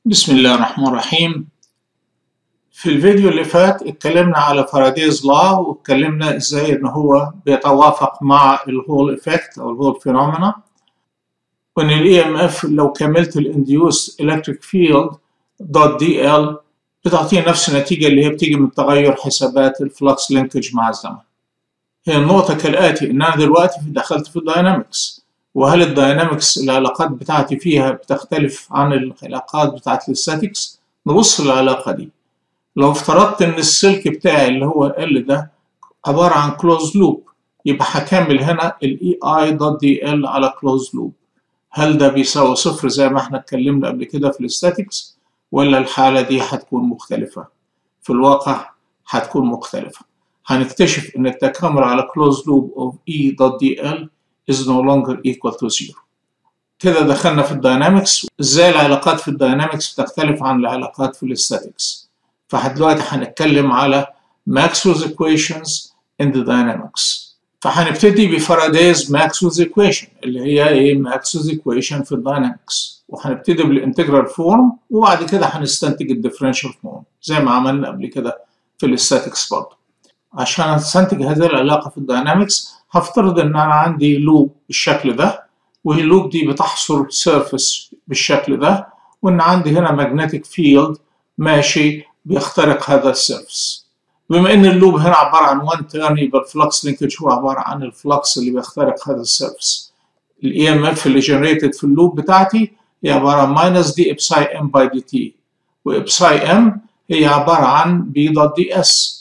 بسم الله الرحمن الرحيم في الفيديو اللي فات اتكلمنا على فارادايز لا واتكلمنا ازاي ان هو بيتوافق مع الهول افكت او الهول فينومينا وان الاي ام اف لو كملت الانديوس الكتريك فيلد دوت دي ال بتعطيه نفس النتيجة اللي هي بتيجي من تغير حسابات الفلكس لينكج مع الزمن هي النقطة كالآتي إن أنا دلوقتي دخلت في الداينامكس وهل الداينامكس العلاقات بتاعتي فيها بتختلف عن العلاقات بتاعت الستاتيكس نبص للعلاقة دي لو افترضت ان السلك بتاعي اللي هو ال ده عبارة عن كلوز لوب يبقى هكمل هنا الاي اي دوت دي ال على كلوز لوب هل ده بيساوي صفر زي ما احنا اتكلمنا قبل كده في الستاتيكس ولا الحالة دي هتكون مختلفة في الواقع هتكون مختلفة هنكتشف ان التكامل على كلوز لوب of E dot dl is no longer equal to zero كده دخلنا في الداينامكس ازاي العلاقات في الداينامكس بتختلف عن العلاقات في الاستاتيكس فدلوقتي هنتكلم على Maxwell's equations in the dynamics فهنبتدي بفارادايز ماكسويلز equation اللي هي ايه Maxwell's equation في الداينامكس وهنبتدي بالانتجرال فورم وبعد كده هنستنتج الديفرنشال فورم زي ما عملنا قبل كده في الاستاتيكس برضه عشان استنتج هذه العلاقه في الداينامكس هفترض ان انا عندي لوب بالشكل ده واللوب دي بتحصر سيرفيس بالشكل ده وان عندي هنا magnetic field ماشي بيخترق هذا السيرفيس بما ان اللوب هنا عباره عن وان تيرن يبقى الفلكس لينكج هو عباره عن الفلكس اللي بيخترق هذا السيرفيس الاي ام اف اللي جنريتد في اللوب بتاعتي هي عباره عن ماينس دي ابساي ام باي دي تي وابساي ام هي عباره عن بي دوت دي اس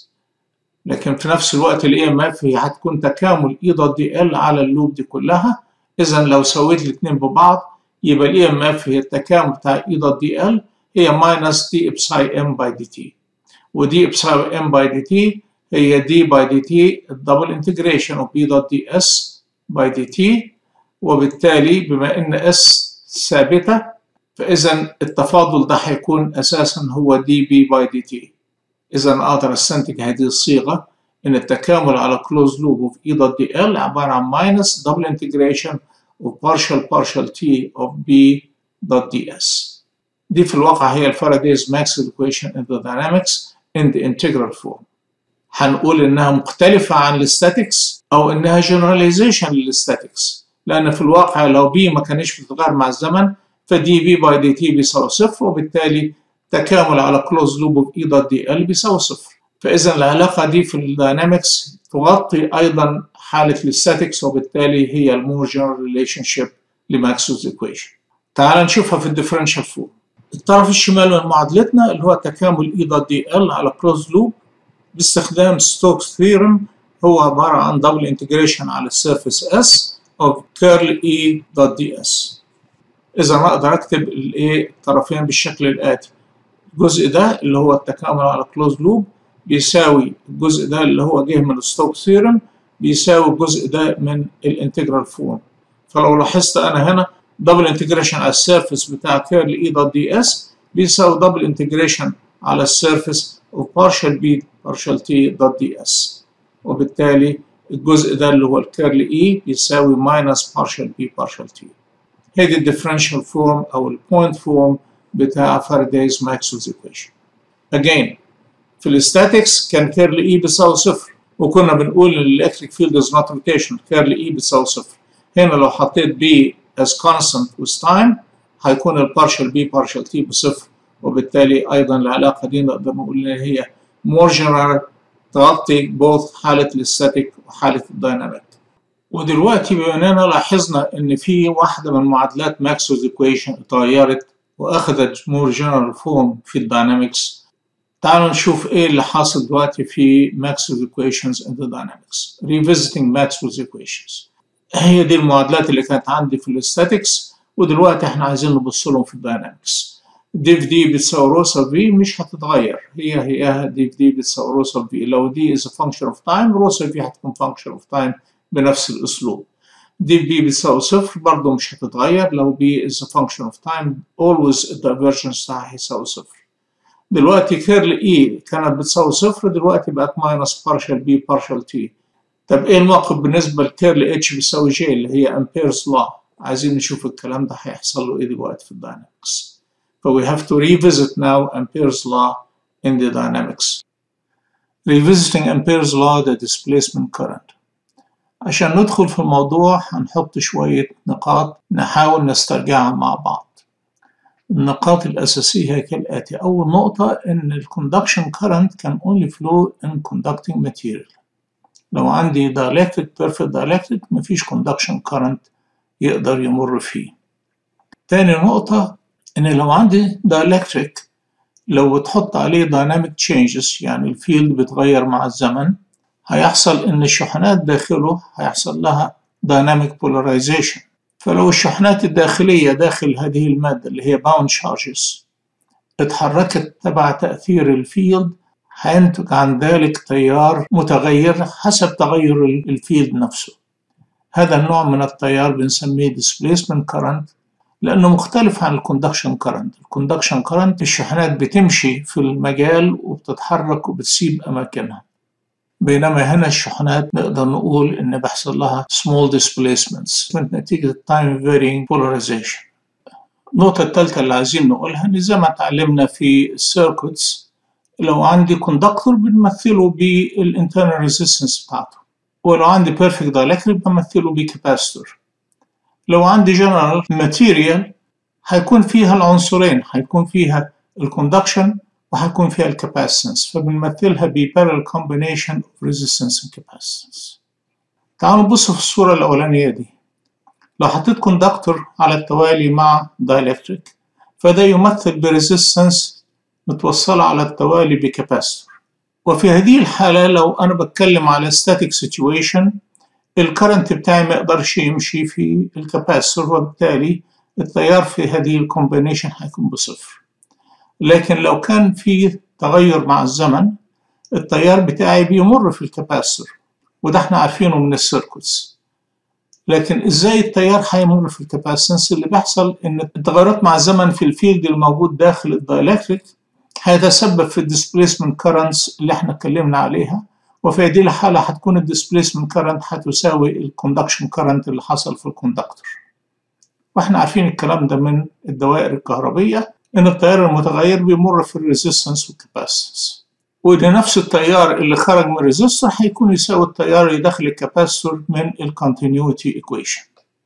لكن في نفس الوقت الاي ام اف هي هتكون تكامل اي دوت دي ال على اللوب دي كلها اذا لو سويت الاثنين ببعض يبقى الاي ام اف هي التكامل بتاع اي دوت دي ال هي ماينس دي ابساي ام باي دي تي ودي ابساي ام باي دي تي هي دي باي دي تي الدبل انتجريشن اوف بي دوت دي اس باي دي تي وبالتالي بما ان اس ثابته فاذا التفاضل ده هيكون اساسا هو دي بي باي دي تي إذا أقدر أستنتج هذه الصيغة إن التكامل على closed loop of E dot dl عبارة عن minus double integration of partial partial t of B dot ds. دي في الواقع هي الفارادايز ماكسويل equation in the dynamics in the integral form. هنقول إنها مختلفة عن الستاتيكس أو إنها generalization للستاتيكس لأن في الواقع لو B ما كانش بتتغير مع الزمن فدي B by dt بيساوي صفر وبالتالي تكامل على كلوز لوب اوف اي دوت دي ال بيساوي صفر فاذا العلاقه دي في الداينامكس تغطي ايضا حاله الستاتيكس وبالتالي هي المور جنرال ريليشن شيب لماكسويلز ايكويشن تعال نشوفها في الديفرنشال فورم الطرف الشمال من معادلتنا اللي هو تكامل اي دوت دي ال على كلوز لوب باستخدام ستوكس ثيورم هو عباره عن دبل انتجريشن على السيرفيس اس اوف كيرل اي دوت دي اس اذا انا اقدر اكتب الايه الطرفين بالشكل الاتي الجزء ده اللي هو التكامل على كلوز لوب بيساوي الجزء ده اللي هو جه من الستوك ثيورم بيساوي الجزء ده من الانتجرال فورم فلو لاحظت انا هنا دبل انتجريشن على السيرفيس بتاع كيرل اي دوت دي اس بيساوي دبل انتجريشن على السيرفيس اوف بارشال بي بارشال تي دوت دي اس وبالتالي الجزء ده اللي هو الكيرل اي بيساوي ماينس بارشال بي بارشال تي هي دي الديفرنشال فورم او البوينت فورم بتاع فاردايز ماكسويلز ايكويشن. Again في الاستاتيكس كان كيرل اي بيساوي صفر وكنا بنقول ان الالكتريك فيلد از نوت روتيشن كيرل اي بيساوي صفر. هنا لو حطيت بي as constant with time هيكون البارشال بي بارشال تي بصفر وبالتالي ايضا العلاقه دي نقدر نقول ان هي more general تغطي both حاله الاستاتيك وحاله الدايناميك. ودلوقتي بما اننا لاحظنا ان في واحده من معادلات ماكسويلز ايكويشن اتغيرت واخذت مور جنرال فورم في الداينامكس تعالوا نشوف ايه اللي حاصل دلوقتي في Maxwell's equations in the dynamics revisiting Maxwell's equations هي دي المعادلات اللي كانت عندي في الاستاتيكس ودلوقتي احنا عايزين نبص لهم في الداينامكس دي في دي بتساوي روسا في مش هتتغير هي هي دي في دي بتساوي روسا في لو دي is a function of time روسا في هتكون function of time بنفس الاسلوب دي بي بتساوي صفر برضه مش هتتغير لو بي is a function of time always الدايفرجنس بتاعها هيساوي صفر دلوقتي كيرل اي كانت بتساوي صفر دلوقتي بقت ماينس بارشال بي بارشال تي طب ايه الموقف بالنسبه لكيرل اتش بيساوي جي اللي هي امبيرز لا عايزين نشوف الكلام ده هيحصل له ايه دلوقتي في الداينامكس ف we have to revisit now Ampere's law in the dynamics revisiting Ampere's law the displacement current عشان ندخل في الموضوع هنحط شوية نقاط نحاول نسترجعها مع بعض النقاط الأساسية كالآتي أول نقطة إن ال conduction current can only flow in conducting material لو عندي dielectric perfect dielectric مفيش conduction current يقدر يمر فيه تاني نقطة إن لو عندي dielectric لو بتحط عليه dynamic changes يعني الفيلد بيتغير مع الزمن هيحصل إن الشحنات داخله هيحصل لها dynamic polarization فلو الشحنات الداخلية داخل هذه المادة اللي هي bound charges اتحركت تبع تأثير الفيلد هينتج عن ذلك تيار متغير حسب تغير الفيلد نفسه هذا النوع من التيار بنسميه displacement current لأنه مختلف عن الكوندكشن كرنت الكوندكشن كرنت الشحنات بتمشي في المجال وبتتحرك وبتسيب أماكنها بينما هنا الشحنات نقدر نقول إن بيحصل لها small displacements نتيجة time varying polarization النقطة الثالثة اللي عايزين نقولها إن زي ما اتعلمنا في السيركتس لو عندي كوندكتور بنمثله بالانترنال ريزيستنس بتاعته ولو عندي perfect dielectric بمثله بكاباستور لو عندي جنرال ماتيريال هيكون فيها العنصرين هيكون فيها الكوندكشن وهيكون فيها الكاباسيتنس فبنمثلها ب parallel combination of resistance and capacitance تعالوا نبص في الصورة الأولانية دي لو حطيت كوندكتور على التوالي مع دايلكتريك فده يمثل بريزيستنس متوصلة على التوالي بكاباسيتور وفي هذه الحالة لو أنا بتكلم على static situation الكرنت بتاعي ما يقدرش يمشي في الكاباسيتور وبالتالي التيار في هذه الكومبينيشن هيكون بصفر لكن لو كان في تغير مع الزمن التيار بتاعي بيمر في الكاباسيتور وده احنا عارفينه من السيركتس لكن ازاي التيار هيمر في الكاباسيتنس اللي بيحصل ان التغيرات مع الزمن في الفيلد الموجود داخل الدايلكتريك هيتسبب في الديسبيسمنت كرنتس اللي احنا اتكلمنا عليها وفي هذه الحالة هتكون الديسبيسمنت كرنت هتساوي الكوندكشن كرنت اللي حصل في الكوندكتور واحنا عارفين الكلام ده من الدوائر الكهربية ان التيار المتغير بيمر في الريزيستنس والكاباسيتنس وده نفس التيار اللي خرج من الريزيستور هيكون يساوي التيار اللي داخل الكاباسيتور من الكونتينيوتي ايكويشن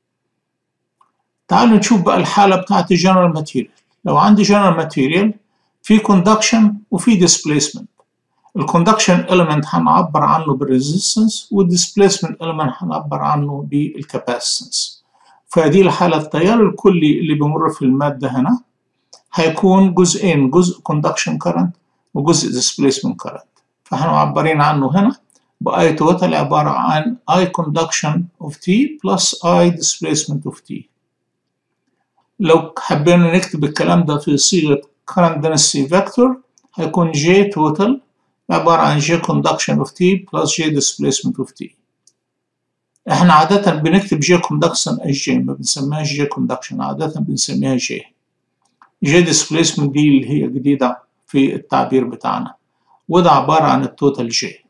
تعالوا نشوف بقى الحالة بتاعت الجنرال ماتيريال لو عندي جنرال ماتيريال في كوندكشن وفي ديسبيسمنت الكوندكشن element هنعبر عنه بالريزيستنس والديسبيسمنت element هنعبر عنه بالكاباسيتنس فهذه الحالة التيار الكلي اللي بيمر في المادة هنا هيكون جزئين جزء conduction current وجزء displacement current فاحنا معبرين عنه هنا بأي توتال عبارة عن I conduction of T plus I displacement of T لو حبينا نكتب الكلام ده في صيغة current density vector هيكون J total عبارة عن J conduction of T plus J displacement of T احنا عادة بنكتب J conduction as J ما بنسميهاش J conduction عادة بنسميها J J displacement دي اللي هي جديدة في التعبير بتاعنا وده عبارة عن التوتال جي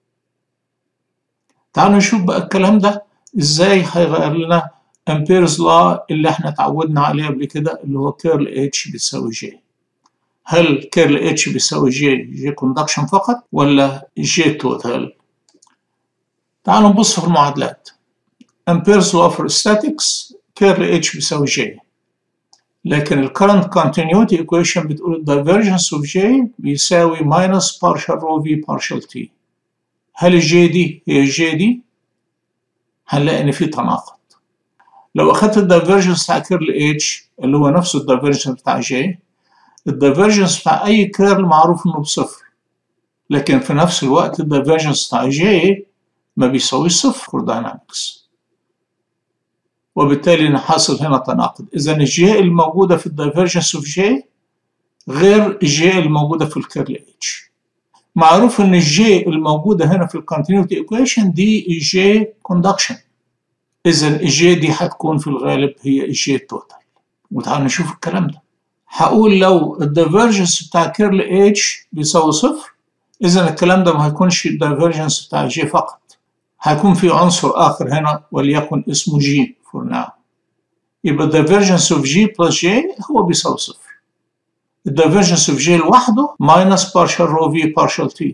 تعالوا نشوف بقى الكلام ده ازاي هيغير لنا امبيرز لا اللي احنا اتعودنا عليه قبل كده اللي هو كيرل اتش بيساوي جي هل كيرل اتش بيساوي جي جي كوندكشن فقط ولا جي توتال تعالوا نبص في المعادلات امبيرز لا فور statics كيرل اتش بيساوي جي لكن ال current continuity equation بتقول ال divergence of J بيساوي minus partial rho V partial T هل الجي دي هي الجي دي؟ هنلاقي إن في تناقض لو أخدت ال divergence بتاع كيرل H اللي هو نفسه ال divergence بتاع J ال divergence بتاع أي كيرل معروف إنه بصفر لكن في نفس الوقت ال divergence بتاع J ما بيساويش صفر for dynamics وبالتالي حاصل هنا تناقض اذا الجي الموجوده في الدايفرجنس اوف جي غير الجي الموجوده في الكيرل اتش معروف ان الجي الموجوده هنا في الكونتينيوتي ايكويشن دي الجي كوندكشن اذا الجي دي هتكون في الغالب هي الجي توتال وتعالوا نشوف الكلام ده هقول لو الدايفرجنس بتاع كيرل اتش بيساوي صفر اذا الكلام ده ما هيكونش الدايفرجنس بتاع جي فقط هيكون في عنصر اخر هنا وليكن اسمه جي for now يبقى divergence of G plus J هو بيساوي صفر الدايفرجنس اوف جي لوحده ماينس بارشال رو في بارشال تي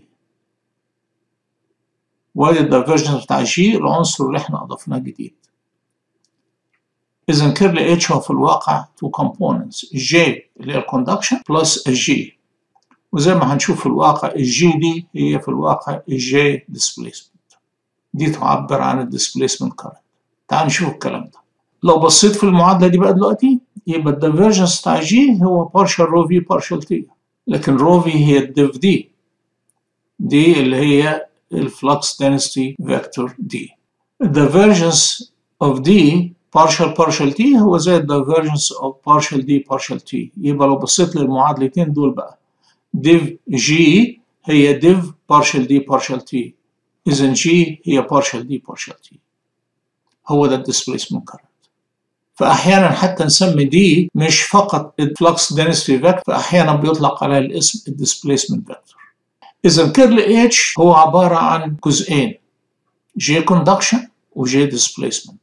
وادي الدايفرجنس بتاع جي العنصر اللي احنا اضفناه جديد اذا كيرل اتش هو في الواقع تو كومبوننتس الجي اللي هي الكوندكشن بلس الجي وزي ما هنشوف في الواقع الجي دي هي في الواقع الجي ديسبيسمنت دي تعبر عن الديسبيسمنت كارنت تعال نشوف الكلام ده لو بصيت في المعادله دي بقى دلوقتي يبقى الدايفرجنس بتاع جي هو بارشال رو في بارشال تي لكن رو في هي الديف دي دي اللي هي الفلكس density vector دي الدايفرجنس of دي partial partial t هو زي الدايفرجنس of partial d partial t يبقى لو بصيت للمعادلتين دول بقى div g هي div partial d partial t إذا g هي partial d partial t هو ده الديسبيسمنت كارنت فأحيانا حتى نسمي دي مش فقط الفلكس density vector فأحيانا بيطلق عليها الاسم الديسبيسمنت فيكتور إذا كيرل اتش هو عبارة عن جزئين j conduction و j displacement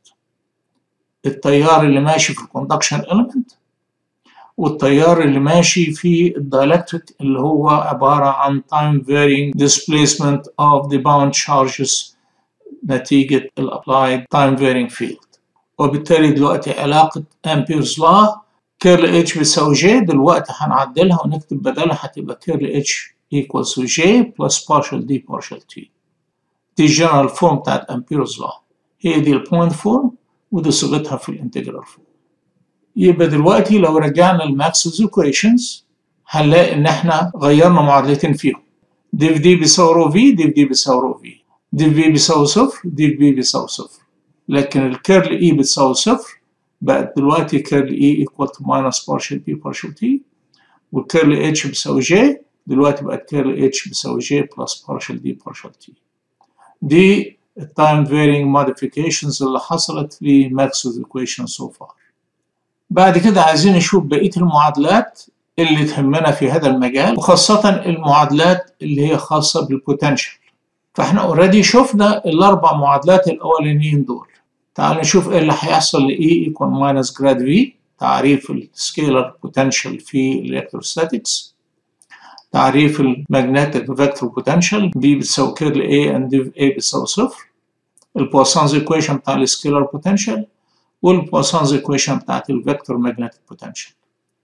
التيار اللي ماشي في الكوندكشن element والتيار اللي ماشي في الدايلكتريك اللي هو عبارة عن time varying displacement of the bound charges نتيجة ال applied time varying field وبالتالي دلوقتي علاقة أمبيرز لا كيرل اتش بيساوي ج دلوقتي هنعدلها ونكتب بدلها هتبقى كيرل اتش equals to j plus partial d partial t دي الجنرال فورم بتاعت أمبيرز لا هي دي البوينت فورم ودي صيغتها في الانتجرال فورم يبقى دلوقتي لو رجعنا لماكسويلز ايكويشنز هنلاقي ان احنا غيرنا معادلتين فيهم ديف دي بيساوي رو في ديف دي بيساوي رو في ديف في بيساوي صفر ديف في بيساوي صفر لكن الكيرل اي بتساوي صفر بقت دلوقتي كيرل اي ايكوال تو ماينس بارشل بي بارشل تي والكيرل اتش بيساوي جي دلوقتي بقت كيرل اتش بيساوي جي بلس بارشل دي بارشل تي دي التايم فيرينج موديفيكيشنز اللي حصلت في ماكسويلز ايكويشن سو فار بعد كده عايزين نشوف بقيه المعادلات اللي تهمنا في هذا المجال وخاصة المعادلات اللي هي خاصة بالبوتنشال فاحنا اوريدي شفنا الاربع معادلات الاولانيين دول تعال نشوف ايه اللي هيحصل ل E equal minus grad V تعريف السكيلر بوتنشال في الالكتروستاتكس تعريف المagnetic فيكتور بوتنشال B بتساوي كيرل A and div A بتساوي صفر البواسونز ايكويشن بتاع السكيلر بوتنشال والبواسونز ايكويشن بتاعت الفيكتور ماجنتيك بوتنشال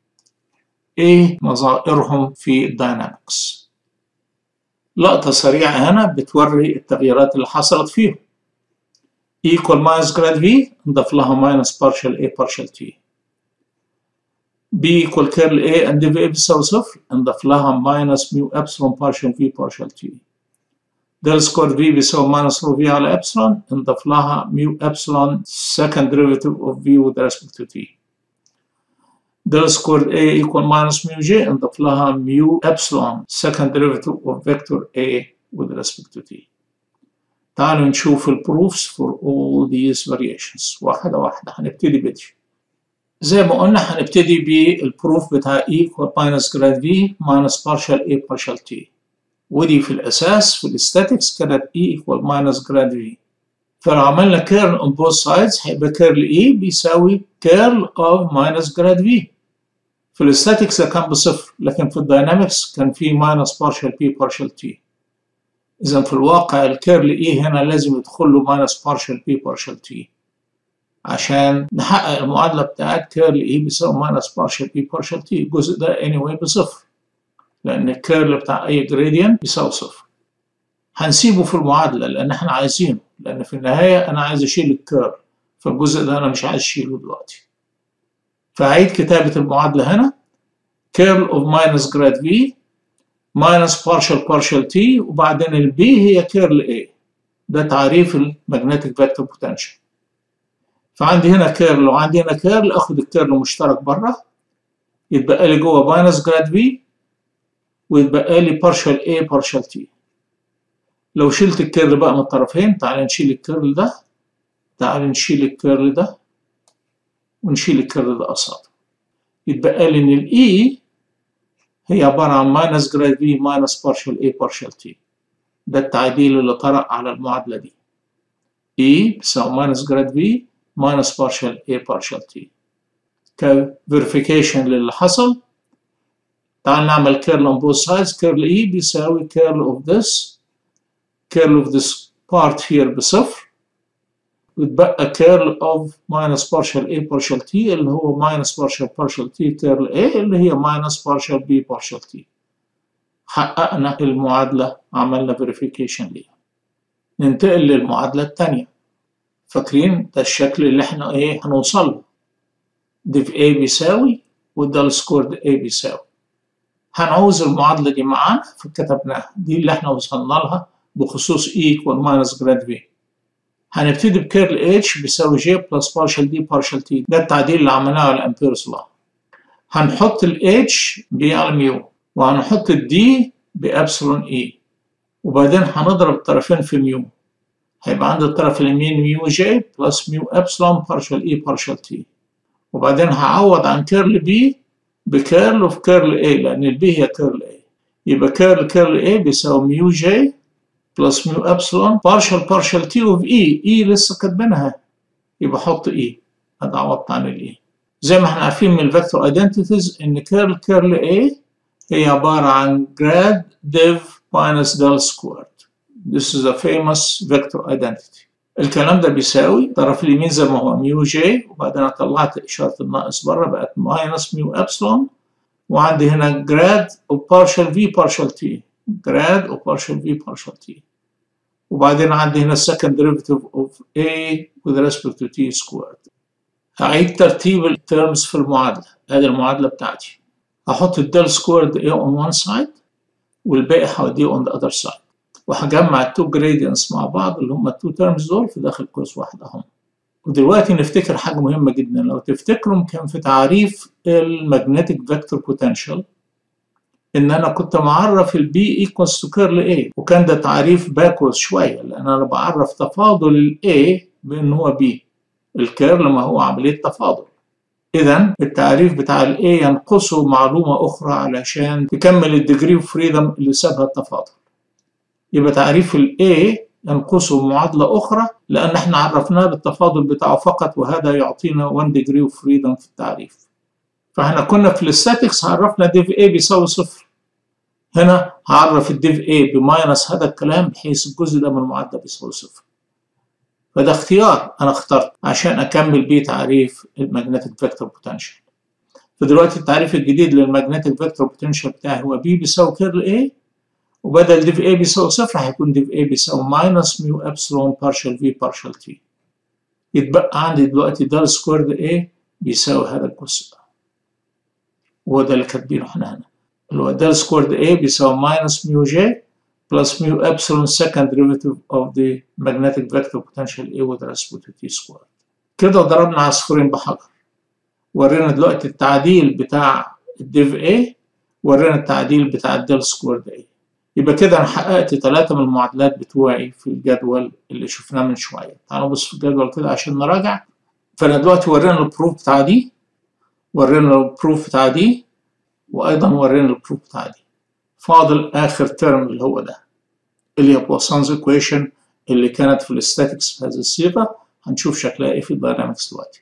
ايه نظائرهم في الداينامكس لقطة سريعة هنا بتوري التغييرات اللي حصلت فيهم equal minus grad V نضاف لها minus partial A partial T B equal curl A and div A بتساوي صفر نضاف لها minus mu epsilon partial V partial T del squared V بيساوي minus rho V على epsilon نضاف لها mu epsilon second derivative of V with respect to T del squared A equal minus mu J نضاف لها mu epsilon second derivative of vector A with respect to T تعالوا نشوف البروفs for all these variations واحدة واحدة هنبتدي بدي زي ما قلنا هنبتدي بالبروف بتاع E equal minus grad V minus partial A partial T ودي في الأساس في الاستاتيكس كانت E equal minus grad V فلو عملنا curl on both sides هيبقى curl E بيساوي curl of minus grad V في الاستاتيكس ده كان بصفر لكن في الداينامكس كان في minus partial P partial T إذا في الواقع الكيرل إي هنا لازم يدخل له minus partial P partial T عشان نحقق المعادلة بتاعت كيرل إي بيساوي minus partial P partial T الجزء ده anyway بصفر لأن الكيرل بتاع أي gradient بيساوي صفر هنسيبه في المعادلة لأن إحنا عايزينه لأن في النهاية أنا عايز أشيل الكيرل فالجزء ده أنا مش عايز أشيله دلوقتي فأعيد كتابة المعادلة هنا curl of minus grad V minus partial partial T وبعدين ال B هي curl A ده تعريف المagnetic vector potential فعندي هنا كيرل وعندي هنا كيرل اخد الكيرل مشترك بره يتبقى لي جوه ماينس جراد في ويتبقى لي partial A partial T لو شلت الكيرل بقى من الطرفين تعال نشيل الكيرل ده تعال نشيل الكيرل ده ونشيل الكيرل ده قصاده يتبقى لي ان الاي هي عبارة عن ماينس جراد في ماينس بارشال اي بارشال تي ده التعديل اللي طرأ على المعادلة دي اي بيساوي ماينس جراد في ماينس بارشال اي بارشال تي كفيريفيكيشن للي حصل تعال نعمل كيرل on both sides كيرل E بيساوي كيرل of this كيرل of this part here بصفر وتبقى كيرل of minus partial A partial T اللي هو minus partial partial T كيرل A اللي هي minus partial B partial T حققنا المعادلة عملنا verification ليها ننتقل للمعادلة التانية فاكرين ده الشكل اللي احنا ايه هنوصل له ديف A بيساوي وده السكور A بيساوي هنعوز المعادلة دي معانا فكتبناها دي اللي احنا وصلنا لها بخصوص E equal minus grad V هنبتدي بكيرل H بيساوي J plus partial D partial T ده التعديل اللي عملناه على الامبيرز لا هنحط ال H على ميو وهنحط ال D بأبسلون E وبعدين هنضرب الطرفين في ميو هيبقى عندي الطرف اليمين ميو J بلس ميو أبسلون partial E partial T وبعدين هعوض عن كيرل B بكيرل اوف كيرل A لأن البي هي كيرل A يبقى كيرل كيرل A بيساوي ميو J بلس ميو ابسلون بارشال بارشال تي اوف اي اي لسه كاتبينها يبقى حط اي هذا عوضت عن الاي زي ما احنا عارفين من الفيكتور ايدنتيتيز ان كيرل كيرل اي هي عبارة عن جراد ديف minus del squared this is a famous vector identity الكلام ده بيساوي الطرف اليمين زي ما هو ميو جي وبعدين انا طلعت اشارة الناقص بره بقت ماينس ميو ابسلون وعندي هنا جراد of partial v partial t grad of partial v partial t وبعدين عندي هنا second derivative of a with respect to t squared هعيد ترتيب الترمز في المعادلة هذه المعادلة بتاعتي هحط الدال سكويرد a on one side والباقي هوديه on the other side وهجمع التو gradients مع بعض اللي هم التو ترمز دول في داخل قوس واحد اهم ودلوقتي نفتكر حاجة مهمة جدا لو تفتكروا كان في تعريف المagnetic vector potential ان انا كنت معرف البي ايكوالز تو كيرل اي وكان ده تعريف باكورد شويه لان انا بعرف تفاضل الاي بان هو بي الكيرل ما هو عمليه تفاضل اذا التعريف بتاع الاي ينقصه معلومه اخرى علشان تكمل الديجري اوف فريدم اللي سابها التفاضل يبقى تعريف الاي ينقصه معادله اخرى لان احنا عرفناه بالتفاضل بتاعه فقط وهذا يعطينا 1 degree of freedom في التعريف فاحنا كنا في الاستاتكس عرفنا ديف A بيساوي صفر هنا هعرف الديف A بماينس هذا الكلام بحيث الجزء ده من المعادلة بيساوي صفر فده اختيار انا اخترت عشان اكمل بيه تعريف المagnetic vector potential فدلوقتي التعريف الجديد للمagnetic vector potential بتاعي هو B بيساوي كيرل A وبدل ديف A بيساوي صفر هيكون ديف A بيساوي ماينس ميو ابسلون partial V partial T يتبقى عندي دلوقتي ده سكويرد A بيساوي هذا الجزء وهو ده اللي كاتبينه احنا هنا اللي هو ده سكويرد A بيساوي ماينس ميو جي بلس ميو ابسلون second derivative of the magnetic vector potential A with respect to T squared كده ضربنا عصفورين بحجر ورينا دلوقتي التعديل بتاع الديف A ورينا التعديل بتاع الديل سكويرد A يبقى كده انا حققت ثلاثة من المعادلات بتوعي في الجدول اللي شفناه من شوية تعالوا نبص في الجدول كده عشان نراجع فانا دلوقتي ورينا البروف بتاع دي ورينا البروف بتاع دي وايضا ورينا البروف بتاع دي فاضل اخر ترم اللي هو ده اللي هي بوسانز ايكويشن اللي كانت في الاستاتكس بهذه الصيغه هنشوف شكلها ايه في الداينامكس دلوقتي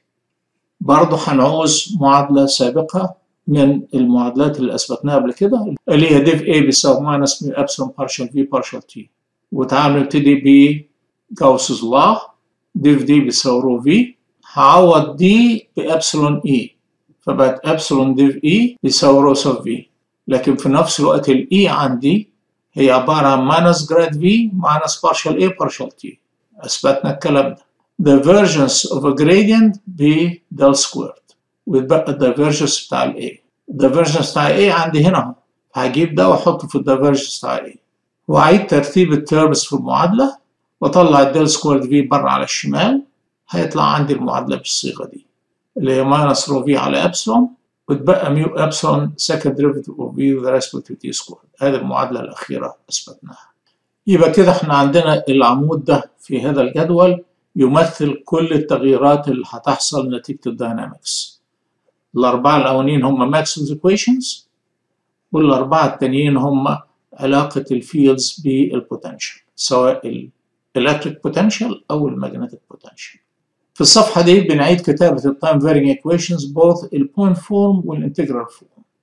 برضه هنعوز معادله سابقه من المعادلات اللي اثبتناها قبل كده اللي هي ديف A بيساوي ماينس ميو ابسلون بارشال في بارشال تي وتعالوا نبتدي ب جاوسز لا ديف دي بيساوي رو في هعوض دي بابسلون اي فبقت ابسلون ديف اي بيساوي روس اوف في لكن في نفس الوقت الاي عندي هي عبارة عن ماينس جراد في ماينس بارشال اي بارشال تي اثبتنا الكلام ده divergence of a gradient ب del squared ويتبقى الدايفرجنس بتاع الاي الدايفرجنس بتاع الاي عندي هنا اهو هجيب ده واحطه في الدايفرجنس بتاع الاي واعيد ترتيب التيرمز في المعادلة واطلع الديل سكويرد في بره على الشمال هيطلع عندي المعادلة بالصيغة دي اللي هي ماينس رو في على ابسلون وتبقى ميو ابسلون second derivative of v with respect to t squared هذه المعادلة الأخيرة أثبتناها يبقى كده احنا عندنا العمود ده في هذا الجدول يمثل كل التغييرات اللي هتحصل نتيجة الداينامكس الأربعة الأولين هم ماكسويلز equations والأربعة التانيين هم علاقة الفيلدز بالبوتنشال سواء الإلكتريك بوتنشال أو المagnetic بوتنشال في الصفحة دي بنعيد كتابة التايم varying equations both البوينت فورم والانتجرال فورم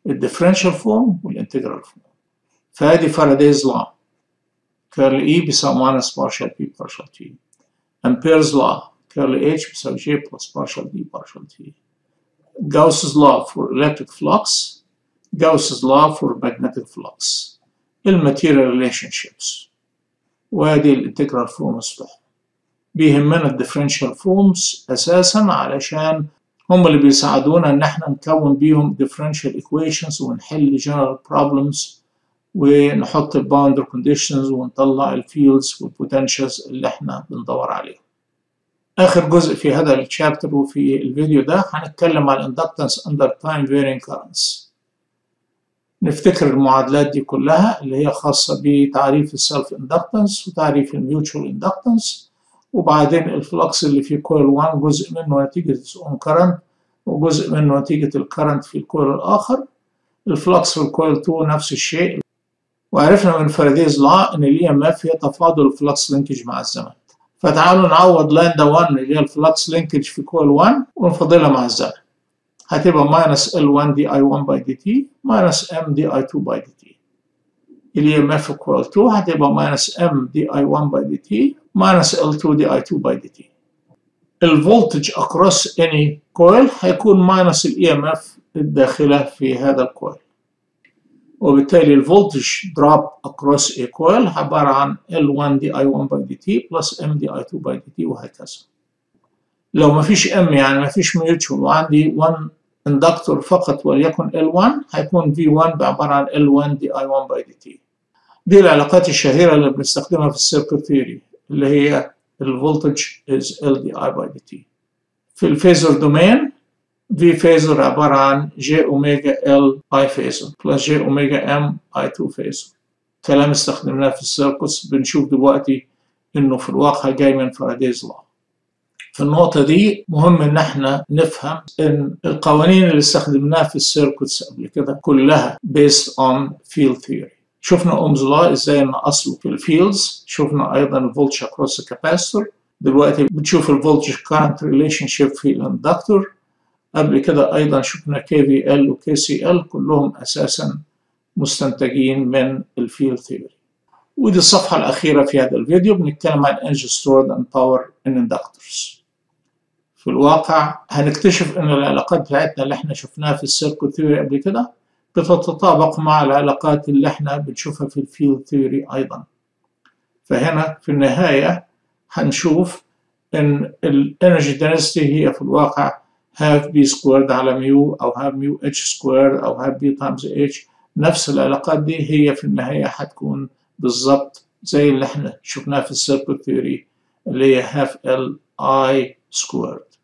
الديفرنشال فورم والانتجرال فورم فادي فارادايز لا كيرل اي بيساوي ماينس بارشال بي بارشال تي امبيرز لا كيرل اتش بيساوي جي بلس بارشال دي بارشال تي Gauss's law for electric flux Gauss's law for magnetic flux الماتيريال relationships وادي الانتجرال فورمز بتاعهم بيهمنا الديفرنشال فورمز اساسا علشان هم اللي بيساعدونا ان احنا نكون بيهم differential equations ونحل general problems ونحط الباوندر كونديشنز ونطلع الفيلدز والبوتنشالز اللي احنا بندور عليهم اخر جزء في هذا الشابتر وفي الفيديو ده هنتكلم عن الاندكتنس اندر تايم varying currents نفتكر المعادلات دي كلها اللي هي خاصة بتعريف السلف اندكتنس وتعريف الميوتشوال اندكتنس وبعدين الفلكس اللي في كويل 1 جزء منه نتيجة اون كرنت وجزء منه نتيجة الكرنت في الكويل الآخر الفلكس في الكويل 2 نفس الشيء وعرفنا من فارادايز لا ان الاي ام اف هي تفاضل الفلكس لينكج مع الزمن فتعالوا نعوض لاندا 1 اللي هي الفلكس لينكج في كويل 1 ونفضلها مع الزمن هتبقى ماينس ال 1 دي اي 1 باي دي تي ماينس ام دي اي 2 باي دي تي الاي ام اف كويل 2 هتبقى ماينس ام دي اي 1 باي دي تي ماينس ال 2 دي اي 2 باي دي تي الفولتج اكروس اني كويل هيكون ماينس الاي ام اف الداخله في هذا الكويل وبالتالي الفولتج دروب across a coil عبارة عن L1 دي I1 by dt plus M دي I2 by dt وهكذا لو ما فيش M يعني ما فيش ميوتشوال وعندي 1 اندكتور فقط وليكن L1 هيكون V1 بعبارة عن L1 دي I1 by dt دي العلاقات الشهيرة اللي بنستخدمها في السيركت ثيوري اللي هي الفولتج is L دي I by dt في الفيزر دومين في فيزر عبارة عن جي أوميجا ال اي فيزر بلس جي أوميجا ام اي 2 فيزر كلام استخدمناه في السيركس بنشوف دلوقتي إنه في الواقع جاي من فارادايز لا في النقطة دي مهم إن احنا نفهم إن القوانين اللي استخدمناها في السيركتس قبل كده كلها based on field theory شفنا أومز لا إزاي إن أصله في الفيلدز شفنا أيضا الفولتج أكروس الكاباستور دلوقتي بتشوف الفولتج كارنت ريليشن شيب في الاندكتور قبل كده أيضا شفنا KVL و KCL كلهم أساسا مستنتجين من الفيلد ثيوري ودي الصفحة الأخيرة في هذا الفيديو بنتكلم عن energy stored and power in inductors في الواقع هنكتشف إن العلاقات بتاعتنا اللي احنا شفناها في السيركل ثيوري قبل كده بتتطابق مع العلاقات اللي احنا بنشوفها في الفيلد ثيوري أيضا فهنا في النهاية هنشوف إن الانرجي density هي في الواقع هاف بي سكويرد على ميو أو هاف ميو اتش سكويرد أو هاف بي تايمز اتش نفس العلاقات دي هي في النهاية هتكون بالظبط زي اللي احنا شفناها في السيركل ثيوري اللي هي هاف ال اي سكويرد